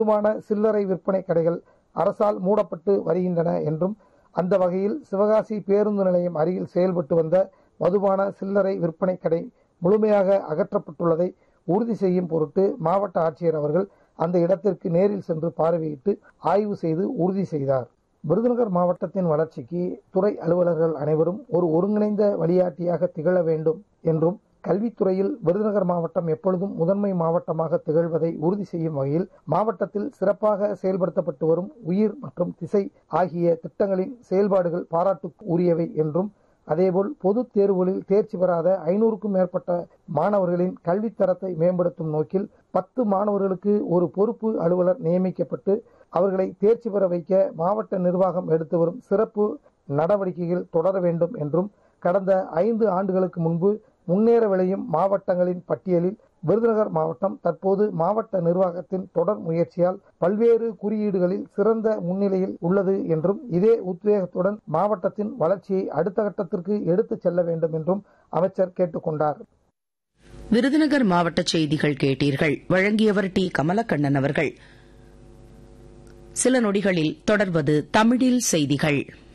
போதுமான சில்லறை விற்பனை கடைகள் அரசால் மூடப்பட்டு வருகின்றன என்றும் அந்த வகையில் சிவகாசி பேருந்து நிலையம் அருகில் செயல்பட்டு வந்த மதுபான சில்லறை விற்பனை கடை முழுமையாக அகற்றப்பட்டுள்ளதை உறுதி செய்யும் பொருட்டு மாவட்ட ஆட்சியர் அவர்கள் அந்த இடத்திற்கு நேரில் சென்று பார்வையிட்டு ஆய்வு செய்து உறுதி செய்தார் விருதுநகர் மாவட்டத்தின் வளர்ச்சிக்கு துறை அலுவலர்கள் அனைவரும் ஒரு ஒருங்கிணைந்த வழிகாட்டியாக திகழ வேண்டும் என்றும் கல்வித்துறையில் விருதுநகர் மாவட்டம் எப்பொழுதும் முதன்மை மாவட்டமாக திகழ்வதை உறுதி செய்யும் வகையில் மாவட்டத்தில் சிறப்பாக செயல்படுத்தப்பட்டு வரும் உயிர் மற்றும் திசை ஆகிய திட்டங்களின் செயல்பாடுகள் பாராட்டுக்கு உரியவை என்றும் அதேபோல் பொதுத் தேர்வுகளில் தேர்ச்சி பெறாத ஐநூறுக்கும் மேற்பட்ட மாணவர்களின் கல்வித் தரத்தை மேம்படுத்தும் நோக்கில் பத்து மாணவர்களுக்கு ஒரு பொறுப்பு அலுவலர் நியமிக்கப்பட்டு அவர்களை தேர்ச்சி பெற வைக்க மாவட்ட நிர்வாகம் எடுத்து வரும் சிறப்பு நடவடிக்கைகள் தொடர வேண்டும் என்றும் கடந்த ஐந்து ஆண்டுகளுக்கு முன்பு முன்னேற விளையும் மாவட்டங்களின் பட்டியலில் விருதுநகர் மாவட்டம் தற்போது மாவட்ட நிர்வாகத்தின் தொடர் முயற்சியால் பல்வேறு குறியீடுகளில் சிறந்த முன்னிலையில் உள்ளது என்றும் இதே உத்வேகத்துடன் மாவட்டத்தின் வளர்ச்சியை அடுத்த கட்டத்திற்கு எடுத்துச் செல்ல வேண்டும் என்றும் அமைச்சர் கேட்டுக் கொண்டார் விருதுநகர் மாவட்ட செய்திகள் கேட்டீர்கள் வழங்கியவர் டி கமலக்கண்ணன் அவர்கள் சில நொடிகளில் தொடர்வது தமிழில் செய்திகள்